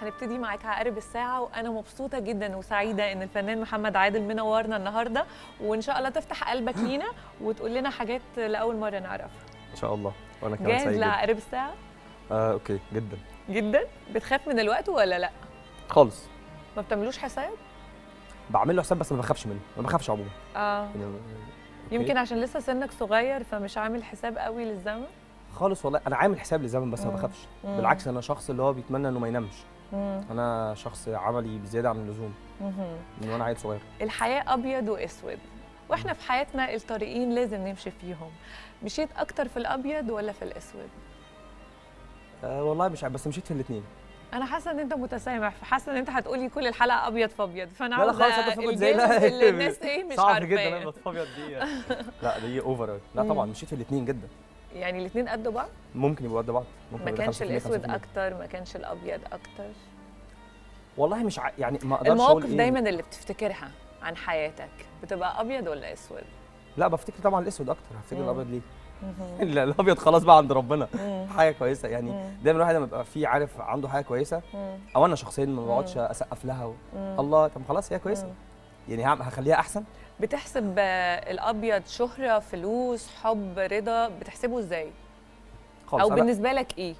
هنبتدي معاك عقارب الساعه وانا مبسوطه جدا وسعيده ان الفنان محمد عادل منورنا النهارده وان شاء الله تفتح قلبك لينا وتقول لنا حاجات لاول مره نعرفها ان شاء الله وانا كمان جاهز سعيد جدا لعقارب الساعه آه اوكي جدا جدا بتخاف من الوقت ولا لا خالص ما بتعملوش حساب بعمل له حساب بس ما بخافش منه ما بخافش عموما اه يعني يمكن عشان لسه سنك صغير فمش عامل حساب قوي للزمن خالص والله انا عامل حساب للزمن بس ما مم. بخافش مم. بالعكس انا شخص اللي هو بيتمنى انه ما ينامش مم. انا شخص عملي بزياده عن اللزوم مهم. من وانا عيل صغير الحياه ابيض واسود واحنا في حياتنا الطريقين لازم نمشي فيهم مشيت اكتر في الابيض ولا في الاسود آه والله مش عارف بس مشيت في الاثنين انا حاسه ان انت متسامح فحاسه ان انت هتقولي كل الحلقه ابيض في ابيض فانا لا لا عاوزه خالص انا باخد زي لا الجلد اللي الناس ايه مش صعب جدا انا عارفاه ابيض دي لا دي اوفر لا مم. طبعا مشيت في الاثنين جدا يعني الاثنين قد بعض ممكن يبقوا قد بعض ممكن ما يبقى كانش 50% الاسود 50%. اكتر ما كانش الابيض اكتر والله مش ع... يعني ما اقدرش المواقف أقول إيه. دايما اللي بتفتكرها عن حياتك بتبقى ابيض ولا اسود لا بفتكر طبعا الاسود اكتر هفتكر مم. الابيض ليه مهم. لا الابيض خلاص بقى عند ربنا مم. حاجه كويسه يعني مم. دايما الواحد لما يبقى فيه عارف عنده حاجه كويسه مم. او انا شخصيا ما بقعدش مم. اسقف لها و... مم. الله طب خلاص هي كويسه مم. يعني هعم- هخليها احسن بتحسب آه، الابيض شهره فلوس حب رضا بتحسبه ازاي خالص او أنا بالنسبه لك ايه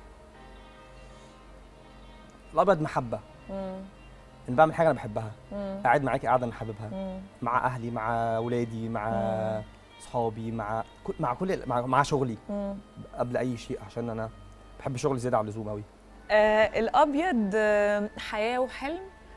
الابيض محبه مم. ان بعمل حاجه انا بحبها مم. قاعد معاكي قاعده انا حاببها مم. مع اهلي مع ولادي مع مم. اصحابي مع كل مع كل مع, مع شغلي مم. قبل اي شيء عشان انا بحب شغلي زياده عن اللزوم قوي آه الابيض آه، حياه وحلم